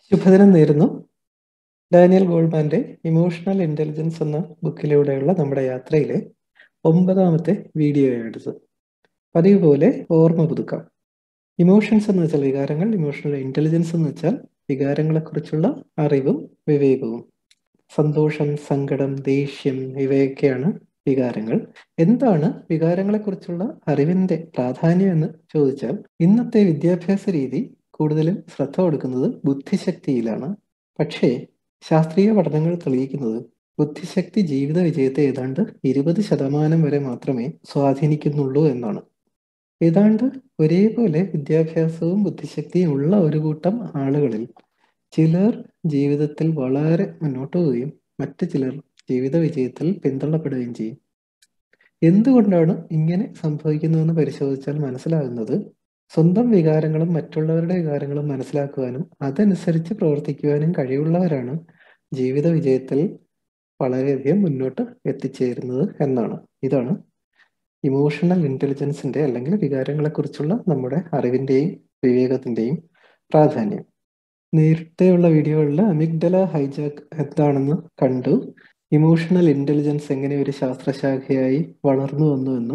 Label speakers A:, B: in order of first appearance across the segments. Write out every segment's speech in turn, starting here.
A: ശുഭദിനം നേരുന്നു Daniel ഗോൾമാന്റെ emotional intelligence എന്ന ബുക്കിലൂടെയുള്ള നമ്മുടെ യാത്രയിലെ ഒമ്പതാമത്തെ വീഡിയോയാണിത് പതിവ് പോലെ ഓർമ്മ പുതുക്കാം ഇമോഷൻസ് എന്ന് വെച്ചാൽ വികാരങ്ങൾ ഇമോഷണൽ ഇന്റലിജൻസ് എന്ന് വെച്ചാൽ വികാരങ്ങളെക്കുറിച്ചുള്ള അറിവും വിവേകവും സന്തോഷം സങ്കടം ദേഷ്യം ഇവയൊക്കെയാണ് വികാരങ്ങൾ എന്താണ് വികാരങ്ങളെക്കുറിച്ചുള്ള അറിവിന്റെ പ്രാധാന്യം എന്ന് ചോദിച്ചാൽ ഇന്നത്തെ വിദ്യാഭ്യാസ രീതി കൂടുതലും ശ്രദ്ധ കൊടുക്കുന്നത് ബുദ്ധിശക്തിയിലാണ് പക്ഷേ ശാസ്ത്രീയ പഠനങ്ങൾ തെളിയിക്കുന്നത് ബുദ്ധിശക്തി ജീവിത വിജയത്തെ ഏതാണ്ട് ഇരുപത് ശതമാനം വരെ മാത്രമേ സ്വാധീനിക്കുന്നുള്ളൂ എന്നാണ് ഏതാണ്ട് ഒരേപോലെ വിദ്യാഭ്യാസവും ബുദ്ധിശക്തിയും ഉള്ള ഒരു കൂട്ടം ആളുകളിൽ ചിലർ ജീവിതത്തിൽ വളരെ മുന്നോട്ട് പോവുകയും മറ്റു ചിലർ ജീവിത വിജയത്തിൽ പിന്തള്ളപ്പെടുകയും ചെയ്യും എന്തുകൊണ്ടാണ് ഇങ്ങനെ സംഭവിക്കുന്നതെന്ന് പരിശോധിച്ചാൽ മനസ്സിലാകുന്നത് സ്വന്തം വികാരങ്ങളും മറ്റുള്ളവരുടെ വികാരങ്ങളും മനസ്സിലാക്കുവാനും അതനുസരിച്ച് പ്രവർത്തിക്കുവാനും കഴിവുള്ളവരാണ് ജീവിത വിജയത്തിൽ വളരെയധികം മുന്നോട്ട് എത്തിച്ചേരുന്നത് എന്നാണ് ഇതാണ് ഇമോഷണൽ ഇന്റലിജൻസിന്റെ അല്ലെങ്കിൽ വികാരങ്ങളെക്കുറിച്ചുള്ള നമ്മുടെ അറിവിന്റെയും വിവേകത്തിന്റെയും പ്രാധാന്യം നേരത്തെയുള്ള വീഡിയോകളിൽ അമിഗ്ഡല ഹൈജാക്ക് എന്താണെന്ന് കണ്ടു ഇമോഷണൽ ഇന്റലിജൻസ് എങ്ങനെ ഒരു ശാസ്ത്രശാഖയായി വളർന്നു വന്നുവെന്നും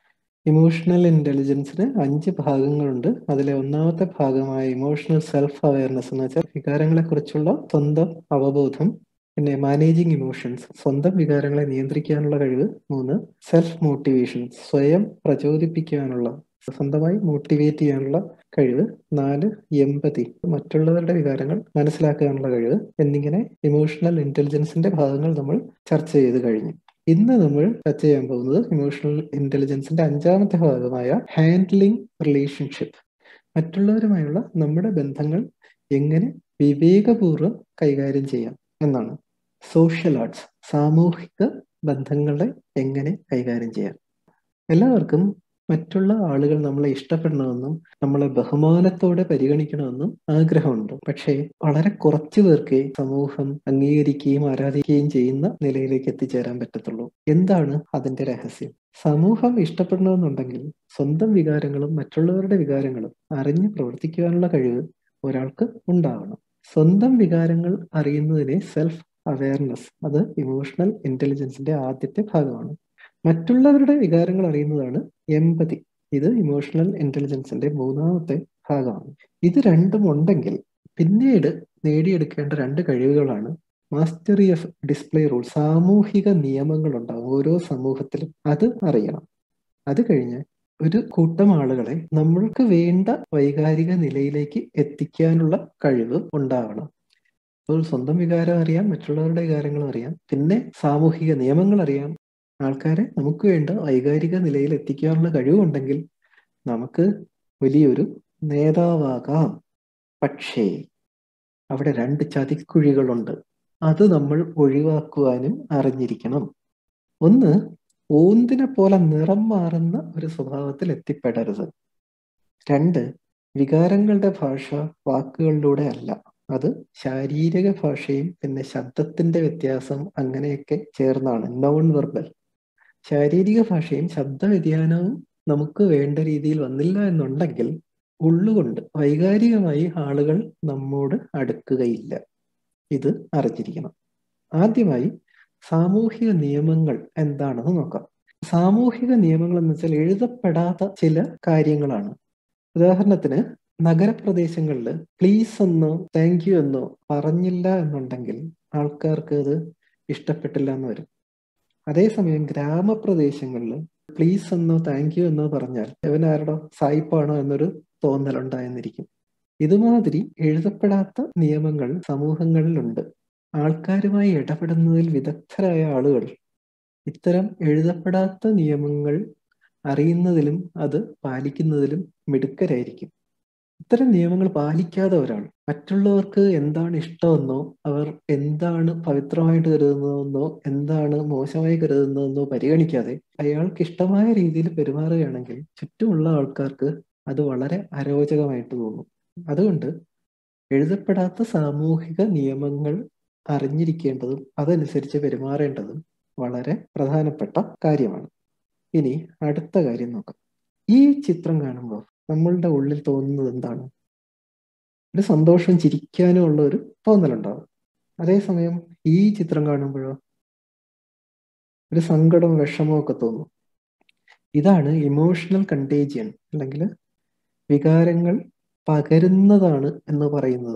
A: ഇമോഷണൽ ഇന്റലിജൻസിന് അഞ്ച് ഭാഗങ്ങളുണ്ട് അതിലെ ഒന്നാമത്തെ ഭാഗമായ ഇമോഷണൽ സെൽഫ് അവയർനെസ് എന്ന് വെച്ചാൽ വികാരങ്ങളെക്കുറിച്ചുള്ള സ്വന്തം അവബോധം പിന്നെ മാനേജിങ് ഇമോഷൻസ് സ്വന്തം വികാരങ്ങളെ നിയന്ത്രിക്കാനുള്ള കഴിവ് മൂന്ന് സെൽഫ് മോട്ടിവേഷൻ സ്വയം പ്രചോദിപ്പിക്കാനുള്ള സ്വന്തമായി മോട്ടിവേറ്റ് ചെയ്യാനുള്ള കഴിവ് നാല് എമ്പതി മറ്റുള്ളവരുടെ വികാരങ്ങൾ മനസ്സിലാക്കാനുള്ള കഴിവ് എന്നിങ്ങനെ ഇമോഷണൽ ഇന്റലിജൻസിന്റെ ഭാഗങ്ങൾ നമ്മൾ ചർച്ച ചെയ്ത് കഴിഞ്ഞു ഇന്ന് നമ്മൾ ചർച്ച ചെയ്യാൻ പോകുന്നത് ഇമോഷണൽ ഇന്റലിജൻസിന്റെ അഞ്ചാമത്തെ ഭാഗമായ ഹാൻഡ്ലിംഗ് റിലേഷൻഷിപ്പ് മറ്റുള്ളവരുമായുള്ള നമ്മുടെ ബന്ധങ്ങൾ എങ്ങനെ വിവേകപൂർവ്വം കൈകാര്യം ചെയ്യാം എന്നാണ് സോഷ്യൽ ആർട്സ് സാമൂഹിക ബന്ധങ്ങളെ എങ്ങനെ കൈകാര്യം ചെയ്യാം എല്ലാവർക്കും മറ്റുള്ള ആളുകൾ നമ്മളെ ഇഷ്ടപ്പെടണമെന്നും നമ്മളെ ബഹുമാനത്തോടെ പരിഗണിക്കണമെന്നും ആഗ്രഹമുണ്ട് പക്ഷേ വളരെ കുറച്ചു പേർക്ക് സമൂഹം അംഗീകരിക്കുകയും ആരാധിക്കുകയും ചെയ്യുന്ന നിലയിലേക്ക് എത്തിച്ചേരാൻ പറ്റത്തുള്ളൂ എന്താണ് അതിന്റെ രഹസ്യം സമൂഹം ഇഷ്ടപ്പെടണമെന്നുണ്ടെങ്കിൽ സ്വന്തം വികാരങ്ങളും മറ്റുള്ളവരുടെ വികാരങ്ങളും അറിഞ്ഞ് പ്രവർത്തിക്കുവാനുള്ള കഴിവ് ഒരാൾക്ക് ഉണ്ടാവണം സ്വന്തം വികാരങ്ങൾ അറിയുന്നതിനെ സെൽഫ് അവയർനെസ് അത് ഇമോഷണൽ ഇന്റലിജൻസിന്റെ ആദ്യത്തെ ഭാഗമാണ് മറ്റുള്ളവരുടെ വികാരങ്ങൾ അറിയുന്നതാണ് എമ്പതി ഇത് ഇമോഷണൽ ഇന്റലിജൻസിന്റെ മൂന്നാമത്തെ ഭാഗമാണ് ഇത് രണ്ടും ഉണ്ടെങ്കിൽ പിന്നീട് നേടിയെടുക്കേണ്ട രണ്ട് കഴിവുകളാണ് മാസ്റ്ററി ഓഫ് ഡിസ്പ്ലേ റൂൾ സാമൂഹിക നിയമങ്ങൾ ഉണ്ടാകും ഓരോ സമൂഹത്തിലും അത് അറിയണം അത് കഴിഞ്ഞ് ഒരു കൂട്ടം ആളുകളെ നമ്മൾക്ക് വേണ്ട വൈകാരിക നിലയിലേക്ക് എത്തിക്കാനുള്ള കഴിവ് ഉണ്ടാവണം അപ്പോൾ സ്വന്തം വികാരം അറിയാം മറ്റുള്ളവരുടെ വികാരങ്ങളും അറിയാം പിന്നെ സാമൂഹിക നിയമങ്ങൾ അറിയാം ആൾക്കാരെ നമുക്ക് വേണ്ട വൈകാരിക നിലയിൽ എത്തിക്കാനുള്ള കഴിവുണ്ടെങ്കിൽ നമുക്ക് വലിയൊരു നേതാവാകാം പക്ഷേ അവിടെ രണ്ട് ചതിക്കുഴികളുണ്ട് അത് നമ്മൾ ഒഴിവാക്കുവാനും അറിഞ്ഞിരിക്കണം ഒന്ന് ഓന്തിനെ പോലെ നിറം മാറുന്ന ഒരു സ്വഭാവത്തിൽ എത്തിപ്പെടരുത് രണ്ട് വികാരങ്ങളുടെ ഭാഷ വാക്കുകളിലൂടെ അല്ല അത് ശാരീരിക ഭാഷയും പിന്നെ ശബ്ദത്തിന്റെ വ്യത്യാസം അങ്ങനെയൊക്കെ ചേർന്നാണ് നോൺ വെർബൽ ശാരീരിക ഭാഷയും ശബ്ദ വ്യതിയാനവും നമുക്ക് വേണ്ട രീതിയിൽ വന്നില്ല എന്നുണ്ടെങ്കിൽ ഉള്ളുകൊണ്ട് വൈകാരികമായി ആളുകൾ നമ്മോട് അടുക്കുകയില്ല ഇത് അറിഞ്ഞിരിക്കണം ആദ്യമായി സാമൂഹിക നിയമങ്ങൾ എന്താണെന്ന് നോക്കാം സാമൂഹിക നിയമങ്ങൾ എന്ന് വെച്ചാൽ എഴുതപ്പെടാത്ത ചില കാര്യങ്ങളാണ് ഉദാഹരണത്തിന് നഗരപ്രദേശങ്ങളിൽ പ്ലീസ് എന്നോ താങ്ക് യു എന്നോ പറഞ്ഞില്ല എന്നുണ്ടെങ്കിൽ ആൾക്കാർക്ക് അത് ഇഷ്ടപ്പെട്ടില്ല എന്ന് വരും അതേസമയം ഗ്രാമപ്രദേശങ്ങളിൽ പ്ലീസ് എന്നോ താങ്ക് യു എന്നോ പറഞ്ഞാൽ ഇവൻ ആരുടെ സായിപ്പാണോ എന്നൊരു തോന്നലുണ്ടായെന്നിരിക്കും ഇതുമാതിരി എഴുതപ്പെടാത്ത നിയമങ്ങൾ സമൂഹങ്ങളിലുണ്ട് ആൾക്കാരുമായി ഇടപെടുന്നതിൽ വിദഗ്ധരായ ആളുകൾ ഇത്തരം എഴുതപ്പെടാത്ത നിയമങ്ങൾ അറിയുന്നതിലും അത് പാലിക്കുന്നതിലും മിടുക്കരായിരിക്കും ഇത്തരം നിയമങ്ങൾ പാലിക്കാതെ ഒരാൾ മറ്റുള്ളവർക്ക് എന്താണ് ഇഷ്ടമെന്നോ അവർ എന്താണ് പവിത്രമായിട്ട് കരുതുന്നതെന്നോ എന്താണ് മോശമായി കരുതുന്നതെന്നോ പരിഗണിക്കാതെ അയാൾക്ക് ഇഷ്ടമായ രീതിയിൽ പെരുമാറുകയാണെങ്കിൽ ചുറ്റുമുള്ള ആൾക്കാർക്ക് അത് വളരെ അരോചകമായിട്ട് തോന്നും അതുകൊണ്ട് എഴുതപ്പെടാത്ത സാമൂഹിക നിയമങ്ങൾ അറിഞ്ഞിരിക്കേണ്ടതും അതനുസരിച്ച് പെരുമാറേണ്ടതും വളരെ പ്രധാനപ്പെട്ട കാര്യമാണ് ഇനി അടുത്ത കാര്യം നോക്കാം ഈ ചിത്രം കാണുമ്പോൾ നമ്മളുടെ ഉള്ളിൽ തോന്നുന്നത് എന്താണ് ഒരു സന്തോഷം ചിരിക്കാനും ഉള്ള ഒരു തോന്നലുണ്ടാവും അതേസമയം ഈ ചിത്രം കാണുമ്പോഴോ ഒരു സങ്കടം വിഷമവും ഒക്കെ തോന്നും ഇതാണ് ഇമോഷണൽ കണ്ടേജിയൻ അല്ലെങ്കിൽ വികാരങ്ങൾ പകരുന്നതാണ് എന്ന് പറയുന്നത്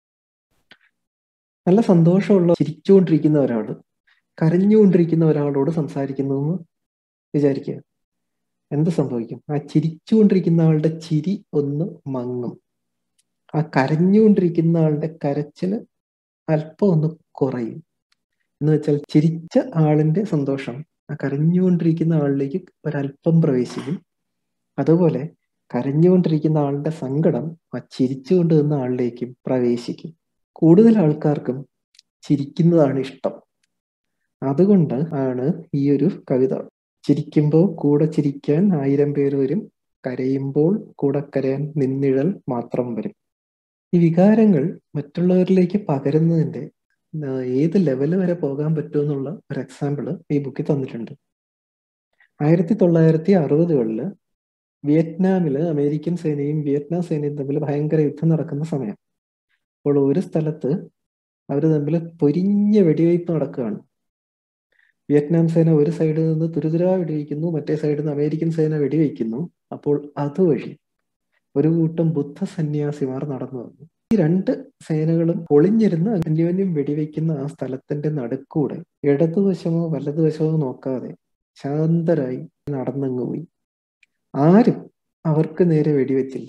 A: നല്ല സന്തോഷമുള്ള ചിരിച്ചുകൊണ്ടിരിക്കുന്ന ഒരാൾ കരഞ്ഞുകൊണ്ടിരിക്കുന്ന ഒരാളോട് സംസാരിക്കുന്നതെന്ന് വിചാരിക്കുക എന്ത് സംഭവിക്കും ആ ചിരിച്ചുകൊണ്ടിരിക്കുന്ന ആളുടെ ചിരി ഒന്ന് മങ്ങും ആ കരഞ്ഞുകൊണ്ടിരിക്കുന്ന ആളുടെ കരച്ചില് അല്പം ഒന്ന് കുറയും എന്ന് വെച്ചാൽ ചിരിച്ച ആളിന്റെ സന്തോഷം ആ കരഞ്ഞുകൊണ്ടിരിക്കുന്ന ആളിലേക്ക് ഒരല്പം പ്രവേശിക്കും അതുപോലെ കരഞ്ഞുകൊണ്ടിരിക്കുന്ന ആളുടെ സങ്കടം ആ ചിരിച്ചുകൊണ്ട് നിന്ന ആളിലേക്കും പ്രവേശിക്കും കൂടുതൽ ആൾക്കാർക്കും ചിരിക്കുന്നതാണ് ഇഷ്ടം അതുകൊണ്ട് ആണ് ഈ ഒരു കവിത ചിരിക്കുമ്പോൾ കൂടെ ചിരിക്കാൻ ആയിരം പേര് വരും കരയുമ്പോൾ കൂടെ കരയാൻ നിന്നിഴൽ മാത്രം വരും ഈ വികാരങ്ങൾ മറ്റുള്ളവരിലേക്ക് പകരുന്നതിന്റെ ഏത് ലെവല് വരെ പോകാൻ പറ്റുമെന്നുള്ള ഒരു എക്സാമ്പിൾ ഈ ബുക്കിൽ തന്നിട്ടുണ്ട് ആയിരത്തി തൊള്ളായിരത്തി അറുപതുകളില് വിയറ്റ്നാമില് അമേരിക്കൻ സേനയും വിയറ്റ്നാം സേനയും തമ്മിൽ ഭയങ്കര യുദ്ധം നടക്കുന്ന സമയം അപ്പോൾ ഒരു സ്ഥലത്ത് അവർ തമ്മിൽ പൊരിഞ്ഞ വെടിവയ്പ് നടക്കുകയാണ് വിയറ്റ്നാം സേന ഒരു സൈഡിൽ നിന്ന് തുരുതുരാ വെടിവെക്കുന്നു മറ്റേ സൈഡിൽ നിന്ന് അമേരിക്കൻ സേന വെടിവെക്കുന്നു അപ്പോൾ അതുവഴി ഒരു കൂട്ടം ബുദ്ധ സന്യാസിമാർ നടന്നു വന്നു ഈ രണ്ട് സേനകളും ഒളിഞ്ഞിരുന്ന് അന്യോന്യം വെടിവെക്കുന്ന ആ സ്ഥലത്തിന്റെ നടുക്കൂടെ ഇടതുവശമോ വലതുവശമോ നോക്കാതെ ശാന്തരായി നടന്നങ്ങ് പോയി ആരും അവർക്ക് നേരെ വെടിവെച്ചില്ല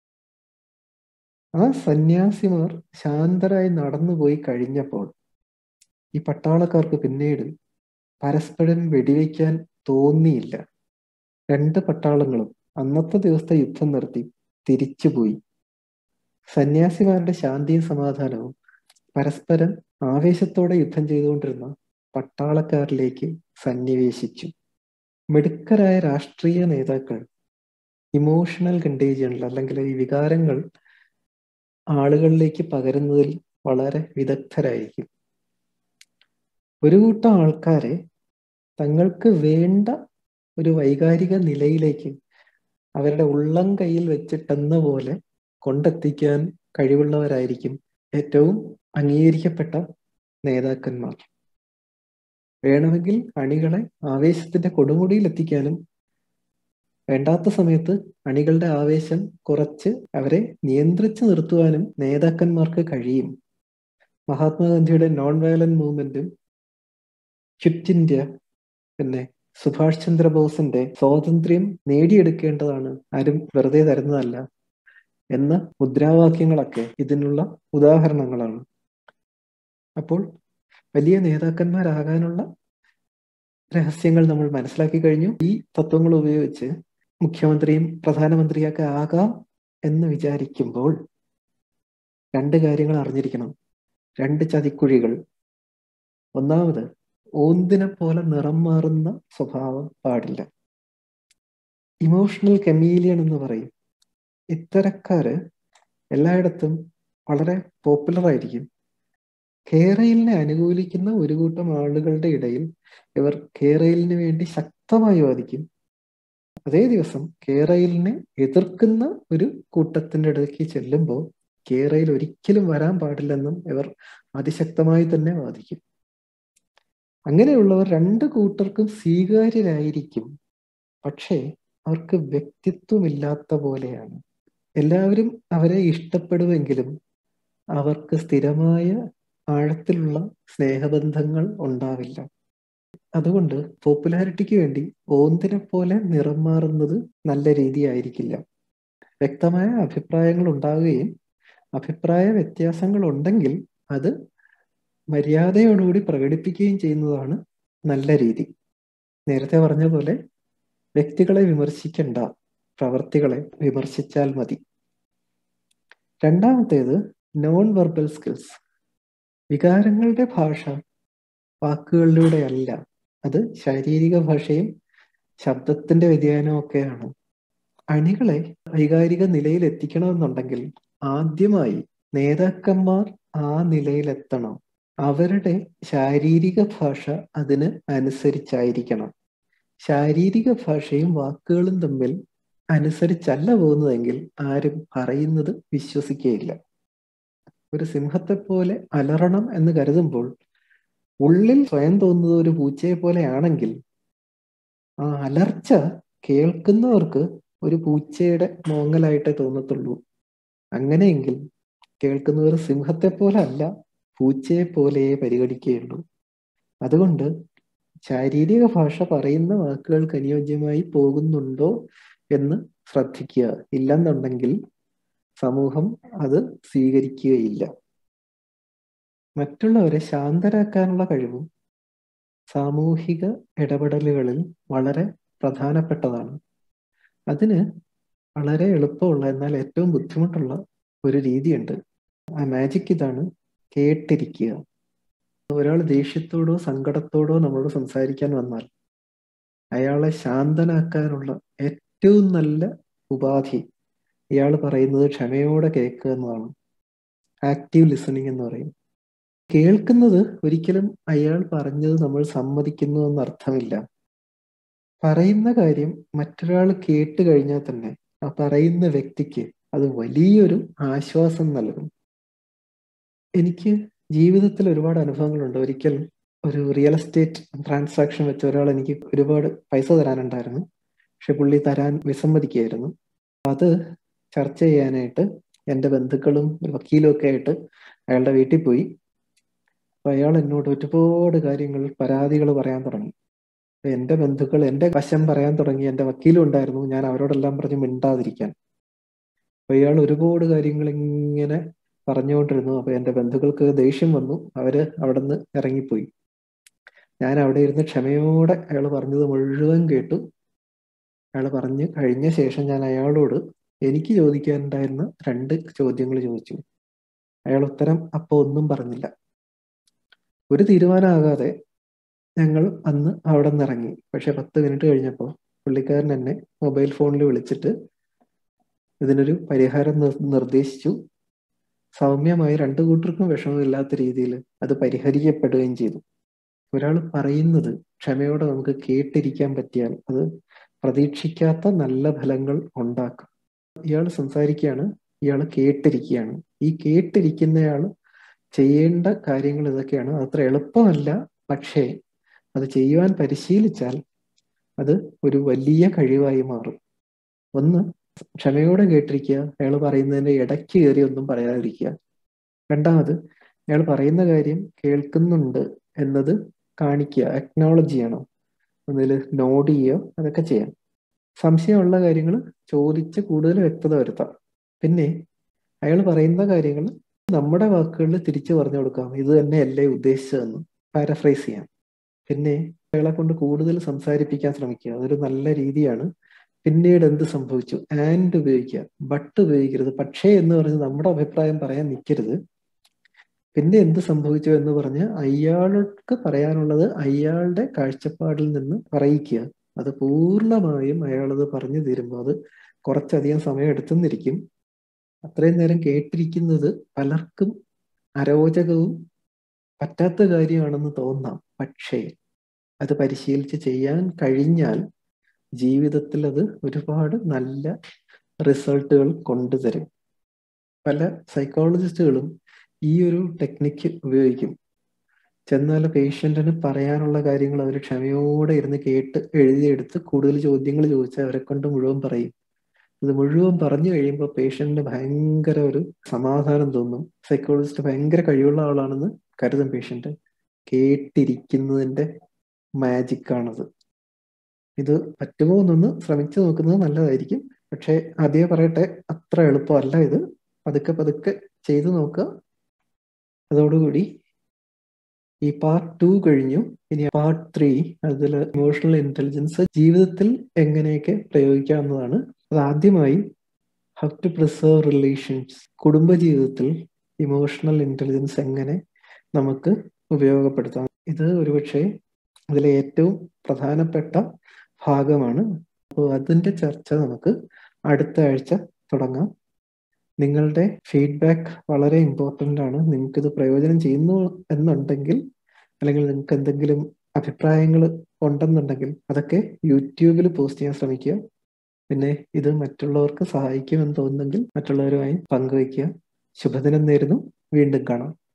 A: ആ സന്യാസിമാർ ശാന്തരായി നടന്നുപോയി കഴിഞ്ഞപ്പോൾ ഈ പട്ടാളക്കാർക്ക് പിന്നീട് പരസ്പരം വെടിവെക്കാൻ തോന്നിയില്ല രണ്ട് പട്ടാളങ്ങളും അന്നത്തെ ദിവസത്തെ യുദ്ധം നിർത്തി തിരിച്ചുപോയി സന്യാസിമാരുടെ ശാന്തിയും സമാധാനവും പരസ്പരം ആവേശത്തോടെ യുദ്ധം ചെയ്തുകൊണ്ടിരുന്ന പട്ടാളക്കാരിലേക്ക് സന്നിവേശിച്ചു മിടുക്കരായ രാഷ്ട്രീയ നേതാക്കൾ ഇമോഷണൽ കണ്ടേജിയണിൽ അല്ലെങ്കിൽ ഈ വികാരങ്ങൾ ആളുകളിലേക്ക് പകരുന്നതിൽ വളരെ വിദഗ്ധരായിരിക്കും ഒരു കൂട്ടം ആൾക്കാരെ തങ്ങൾക്ക് വേണ്ട ഒരു വൈകാരിക നിലയിലേക്ക് അവരുടെ ഉള്ളം കയ്യിൽ വെച്ചിട്ടെന്ന പോലെ കൊണ്ടെത്തിക്കാൻ കഴിവുള്ളവരായിരിക്കും ഏറ്റവും അംഗീകരിക്കപ്പെട്ട നേതാക്കന്മാർ വേണമെങ്കിൽ അണികളെ ആവേശത്തിന്റെ കൊടുമുടിയിൽ എത്തിക്കാനും വേണ്ടാത്ത സമയത്ത് അണികളുടെ ആവേശം കുറച്ച് അവരെ നിയന്ത്രിച്ചു നിർത്തുവാനും നേതാക്കന്മാർക്ക് കഴിയും മഹാത്മാഗാന്ധിയുടെ നോൺ വയലന്റ് മൂവ്മെന്റും ക്വിറ്റ് ഇന്ത്യ പിന്നെ സുഭാഷ് ചന്ദ്രബോസിന്റെ സ്വാതന്ത്ര്യം നേടിയെടുക്കേണ്ടതാണ് ആരും വെറുതെ തരുന്നതല്ല എന്ന മുദ്രാവാക്യങ്ങളൊക്കെ ഇതിനുള്ള ഉദാഹരണങ്ങളാണ് അപ്പോൾ വലിയ നേതാക്കന്മാരാകാനുള്ള രഹസ്യങ്ങൾ നമ്മൾ മനസ്സിലാക്കി കഴിഞ്ഞു ഈ തത്വങ്ങൾ ഉപയോഗിച്ച് മുഖ്യമന്ത്രിയും പ്രധാനമന്ത്രിയൊക്കെ ആകാം എന്ന് വിചാരിക്കുമ്പോൾ രണ്ട് കാര്യങ്ങൾ അറിഞ്ഞിരിക്കണം രണ്ട് ചതിക്കുഴികൾ ഒന്നാമത് ഓന്തിനെ പോലെ നിറം മാറുന്ന സ്വഭാവം പാടില്ല ഇമോഷണൽ കെമീലിയൻ എന്ന് പറയും ഇത്തരക്കാര് എല്ലായിടത്തും വളരെ പോപ്പുലർ ആയിരിക്കും കേരളിനെ അനുകൂലിക്കുന്ന ഒരു കൂട്ടം ആളുകളുടെ ഇടയിൽ ഇവർ കേരളിന് വേണ്ടി ശക്തമായി വാദിക്കും അതേ ദിവസം കേരളിനെ എതിർക്കുന്ന ഒരു കൂട്ടത്തിന്റെ ഇടയ്ക്ക് ചെല്ലുമ്പോൾ കേരയിൽ ഒരിക്കലും വരാൻ പാടില്ലെന്നും ഇവർ അതിശക്തമായി തന്നെ വാദിക്കും അങ്ങനെയുള്ളവർ രണ്ട് കൂട്ടർക്കും സ്വീകാര്യരായിരിക്കും പക്ഷേ അവർക്ക് വ്യക്തിത്വമില്ലാത്ത പോലെയാണ് എല്ലാവരും അവരെ ഇഷ്ടപ്പെടുമെങ്കിലും അവർക്ക് സ്ഥിരമായ ആഴത്തിലുള്ള സ്നേഹബന്ധങ്ങൾ ഉണ്ടാവില്ല അതുകൊണ്ട് പോപ്പുലാരിറ്റിക്ക് വേണ്ടി ഓന്തിനെ പോലെ നിറം മാറുന്നത് നല്ല രീതിയായിരിക്കില്ല വ്യക്തമായ അഭിപ്രായങ്ങൾ ഉണ്ടാവുകയും അഭിപ്രായ വ്യത്യാസങ്ങൾ ഉണ്ടെങ്കിൽ അത് മര്യാദയോടുകൂടി പ്രകടിപ്പിക്കുകയും ചെയ്യുന്നതാണ് നല്ല രീതി നേരത്തെ പറഞ്ഞ പോലെ വ്യക്തികളെ വിമർശിക്കണ്ട പ്രവർത്തികളെ വിമർശിച്ചാൽ മതി രണ്ടാമത്തേത് നോൺ വെർബൽ സ്കിൽസ് വികാരങ്ങളുടെ ഭാഷ വാക്കുകളിലൂടെ അല്ല അത് ശാരീരിക ഭാഷയും ശബ്ദത്തിന്റെ വ്യതിയാനവും ഒക്കെയാണ് അണികളെ വൈകാരിക നിലയിൽ എത്തിക്കണമെന്നുണ്ടെങ്കിൽ ആദ്യമായി നേതാക്കന്മാർ ആ നിലയിലെത്തണം അവരുടെ ശാരീരിക ഭാഷ അതിന് അനുസരിച്ചായിരിക്കണം ശാരീരിക ഭാഷയും വാക്കുകളും തമ്മിൽ അനുസരിച്ചല്ല പോകുന്നതെങ്കിൽ ആരും പറയുന്നത് വിശ്വസിക്കുകയില്ല ഒരു സിംഹത്തെ പോലെ അലറണം എന്ന് കരുതുമ്പോൾ ഉള്ളിൽ സ്വയം തോന്നുന്നത് ഒരു പൂച്ചയെ പോലെയാണെങ്കിൽ ആ അലർച്ച കേൾക്കുന്നവർക്ക് ഒരു പൂച്ചയുടെ മോങ്ങലായിട്ടേ തോന്നത്തുള്ളൂ അങ്ങനെയെങ്കിൽ കേൾക്കുന്നവർ സിംഹത്തെ പോലെ അല്ല പൂച്ചയെ പോലെയേ പരിഗണിക്കുകയുള്ളൂ അതുകൊണ്ട് ശാരീരിക ഭാഷ പറയുന്ന വാക്കുകൾക്ക് അനുയോജ്യമായി പോകുന്നുണ്ടോ എന്ന് ശ്രദ്ധിക്കുക ഇല്ലെന്നുണ്ടെങ്കിൽ സമൂഹം അത് സ്വീകരിക്കുകയില്ല മറ്റുള്ളവരെ ശാന്തരാക്കാനുള്ള കഴിവും സാമൂഹിക ഇടപെടലുകളിൽ വളരെ പ്രധാനപ്പെട്ടതാണ് അതിന് വളരെ എളുപ്പമുള്ള എന്നാൽ ഏറ്റവും ബുദ്ധിമുട്ടുള്ള ഒരു രീതിയുണ്ട് ആ മാജിക് ഇതാണ് കേട്ടിരിക്കുക ഒരാൾ ദേഷ്യത്തോടോ സങ്കടത്തോടോ നമ്മളോട് സംസാരിക്കാൻ വന്നാൽ അയാളെ ശാന്തനാക്കാനുള്ള ഏറ്റവും നല്ല ഉപാധി ഇയാൾ പറയുന്നത് ക്ഷമയോടെ കേൾക്കുക എന്നതാണ് ആക്റ്റീവ് ലിസണിങ് എന്ന് പറയും കേൾക്കുന്നത് ഒരിക്കലും അയാൾ പറഞ്ഞത് നമ്മൾ സമ്മതിക്കുന്നു എന്നർത്ഥമില്ല പറയുന്ന കാര്യം മറ്റൊരാൾ കേട്ട് കഴിഞ്ഞാൽ തന്നെ ആ പറയുന്ന വ്യക്തിക്ക് അത് വലിയൊരു ആശ്വാസം നൽകും എനിക്ക് ജീവിതത്തിൽ ഒരുപാട് അനുഭവങ്ങളുണ്ട് ഒരിക്കൽ ഒരു റിയൽ എസ്റ്റേറ്റ് ട്രാൻസാക്ഷൻ വെച്ച ഒരാൾ എനിക്ക് ഒരുപാട് പൈസ തരാനുണ്ടായിരുന്നു പക്ഷെ പുള്ളി തരാൻ വിസമ്മതിക്കുകയായിരുന്നു അത് ചർച്ച ചെയ്യാനായിട്ട് എൻ്റെ ബന്ധുക്കളും ഒരു വക്കീലും ഒക്കെ ആയിട്ട് അയാളുടെ വീട്ടിൽ പോയി അപ്പൊ അയാൾ എന്നോട് ഒരുപാട് കാര്യങ്ങൾ പരാതികൾ പറയാൻ തുടങ്ങി എൻ്റെ ബന്ധുക്കൾ എൻ്റെ വശം പറയാൻ തുടങ്ങി എൻ്റെ വക്കീലും ഉണ്ടായിരുന്നു ഞാൻ അവരോടെല്ലാം പറഞ്ഞ് മിണ്ടാതിരിക്കാൻ അപ്പൊ ഇയാൾ ഒരുപാട് കാര്യങ്ങൾ ഇങ്ങനെ പറഞ്ഞുകൊണ്ടിരുന്നു അപ്പൊ എൻ്റെ ബന്ധുക്കൾക്ക് ദേഷ്യം വന്നു അവര് അവിടെ നിന്ന് ഇറങ്ങിപ്പോയി ഞാൻ അവിടെ ഇരുന്ന് ക്ഷമയോടെ അയാൾ പറഞ്ഞത് മുഴുവൻ കേട്ടു അയാൾ പറഞ്ഞ് കഴിഞ്ഞ ശേഷം ഞാൻ അയാളോട് എനിക്ക് ചോദിക്കാനുണ്ടായിരുന്ന രണ്ട് ചോദ്യങ്ങൾ ചോദിച്ചു അയാൾ ഉത്തരം അപ്പൊ ഒന്നും പറഞ്ഞില്ല ഒരു തീരുമാനമാകാതെ ഞങ്ങൾ അന്ന് അവിടെ നിന്ന് ഇറങ്ങി പക്ഷെ പത്ത് മിനിറ്റ് കഴിഞ്ഞപ്പോൾ പുള്ളിക്കാരൻ എന്നെ മൊബൈൽ ഫോണിൽ വിളിച്ചിട്ട് ഇതിനൊരു പരിഹാരം നിർദ്ദേശിച്ചു സൗമ്യമായി രണ്ടു കൂട്ടർക്കും വിഷമമില്ലാത്ത രീതിയിൽ അത് പരിഹരിക്കപ്പെടുകയും ചെയ്തു ഒരാൾ പറയുന്നത് ക്ഷമയോടെ നമുക്ക് കേട്ടിരിക്കാൻ പറ്റിയാൽ അത് പ്രതീക്ഷിക്കാത്ത നല്ല ഫലങ്ങൾ ഉണ്ടാക്കും ഇയാൾ സംസാരിക്കുകയാണ് ഇയാൾ കേട്ടിരിക്കുകയാണ് ഈ കേട്ടിരിക്കുന്നയാൾ ചെയ്യേണ്ട കാര്യങ്ങൾ ഇതൊക്കെയാണ് അത്ര എളുപ്പമല്ല പക്ഷേ അത് ചെയ്യുവാൻ പരിശീലിച്ചാൽ അത് ഒരു വലിയ കഴിവായി മാറും ഒന്ന് ക്ഷമയോടെ കേട്ടിരിക്കുക അയാൾ പറയുന്നതിന്റെ ഇടയ്ക്ക് കയറി ഒന്നും പറയാതിരിക്കുക രണ്ടാമത് അയാൾ പറയുന്ന കാര്യം കേൾക്കുന്നുണ്ട് എന്നത് കാണിക്കുക അക്നോളജ് ചെയ്യണം ഒന്നിൽ നോഡ് ചെയ്യുകയോ അതൊക്കെ ചെയ്യാം സംശയമുള്ള കാര്യങ്ങൾ ചോദിച്ച് കൂടുതൽ വ്യക്തത വരുത്താം പിന്നെ അയാൾ പറയുന്ന കാര്യങ്ങൾ നമ്മുടെ വാക്കുകളിൽ തിരിച്ചു പറഞ്ഞു കൊടുക്കാം ഇത് തന്നെയല്ലേ ഉദ്ദേശിച്ചതെന്ന് പാരഫ്രൈസ് ചെയ്യാം പിന്നെ അയാളെ കൊണ്ട് കൂടുതൽ സംസാരിപ്പിക്കാൻ ശ്രമിക്കുക അതൊരു നല്ല രീതിയാണ് പിന്നീട് എന്ത് സംഭവിച്ചു ആൻഡ് ഉപയോഗിക്കുക ബട്ട് ഉപയോഗിക്കരുത് പക്ഷേ എന്ന് പറഞ്ഞ് നമ്മുടെ അഭിപ്രായം പറയാൻ നിൽക്കരുത് പിന്നെ എന്ത് സംഭവിച്ചു എന്ന് പറഞ്ഞ് അയാൾക്ക് പറയാനുള്ളത് അയാളുടെ കാഴ്ചപ്പാടിൽ നിന്ന് പറയിക്കുക അത് പൂർണ്ണമായും അയാളത് പറഞ്ഞു തീരുമ്പോൾ അത് കുറച്ചധികം സമയം എടുത്തെന്നിരിക്കും അത്രയും നേരം കേട്ടിരിക്കുന്നത് പലർക്കും അരോചകവും പറ്റാത്ത കാര്യമാണെന്ന് തോന്നാം പക്ഷേ അത് പരിശീലിച്ച് ചെയ്യാൻ കഴിഞ്ഞാൽ ജീവിതത്തിൽ അത് ഒരുപാട് നല്ല റിസൾട്ടുകൾ കൊണ്ടുതരും പല സൈക്കോളജിസ്റ്റുകളും ഈ ഒരു ടെക്നിക്ക് ഉപയോഗിക്കും ചെന്നാൽ പേഷ്യന്റിന് പറയാനുള്ള കാര്യങ്ങൾ അവർ ക്ഷമയോടെ ഇരുന്ന് കേട്ട് എഴുതിയെടുത്ത് കൂടുതൽ ചോദ്യങ്ങൾ ചോദിച്ചാൽ അവരെ കൊണ്ട് മുഴുവൻ പറയും ഇത് മുഴുവൻ പറഞ്ഞു കഴിയുമ്പോൾ പേഷ്യന്റിന് ഭയങ്കര ഒരു സമാധാനം തോന്നും സൈക്കോളജിസ്റ്റ് ഭയങ്കര കഴിവുള്ള ആളാണെന്ന് കരുതും പേഷ്യന്റ് കേട്ടിരിക്കുന്നതിന്റെ മാജിക് ആണത് ഇത് പറ്റുമോ എന്നൊന്ന് ശ്രമിച്ചു നോക്കുന്നത് നല്ലതായിരിക്കും പക്ഷെ അതേ പറയട്ടെ അത്ര എളുപ്പമല്ല ഇത് പതുക്കെ പതുക്കെ ചെയ്തു നോക്കുക അതോടുകൂടി ഈ പാർട്ട് ടു കഴിഞ്ഞു ഇനി പാർട്ട് ത്രീ അതിൽ ഇമോഷണൽ ഇന്റലിജൻസ് ജീവിതത്തിൽ എങ്ങനെയൊക്കെ പ്രയോഗിക്കാവുന്നതാണ് അത് ആദ്യമായി ഹൗ ടു പ്രിസർവ് റിലേഷൻസ് കുടുംബജീവിതത്തിൽ ഇമോഷണൽ ഇന്റലിജൻസ് എങ്ങനെ നമുക്ക് ഉപയോഗപ്പെടുത്താം ഇത് ഒരുപക്ഷെ അതിലെ ഏറ്റവും പ്രധാനപ്പെട്ട ഭാഗമാണ് അപ്പോൾ അതിൻ്റെ ചർച്ച നമുക്ക് അടുത്ത ആഴ്ച തുടങ്ങാം നിങ്ങളുടെ ഫീഡ്ബാക്ക് വളരെ ഇമ്പോർട്ടൻ്റ് ആണ് നിങ്ങൾക്കിത് പ്രയോജനം ചെയ്യുന്നു എന്നുണ്ടെങ്കിൽ അല്ലെങ്കിൽ നിങ്ങൾക്ക് എന്തെങ്കിലും അഭിപ്രായങ്ങൾ ഉണ്ടെന്നുണ്ടെങ്കിൽ അതൊക്കെ യൂട്യൂബിൽ പോസ്റ്റ് ചെയ്യാൻ ശ്രമിക്കുക പിന്നെ ഇത് മറ്റുള്ളവർക്ക് സഹായിക്കുമെന്ന് തോന്നുന്നെങ്കിൽ മറ്റുള്ളവരുമായി പങ്കുവയ്ക്കുക ശുഭദിനം നേരുന്നു വീണ്ടും കാണാം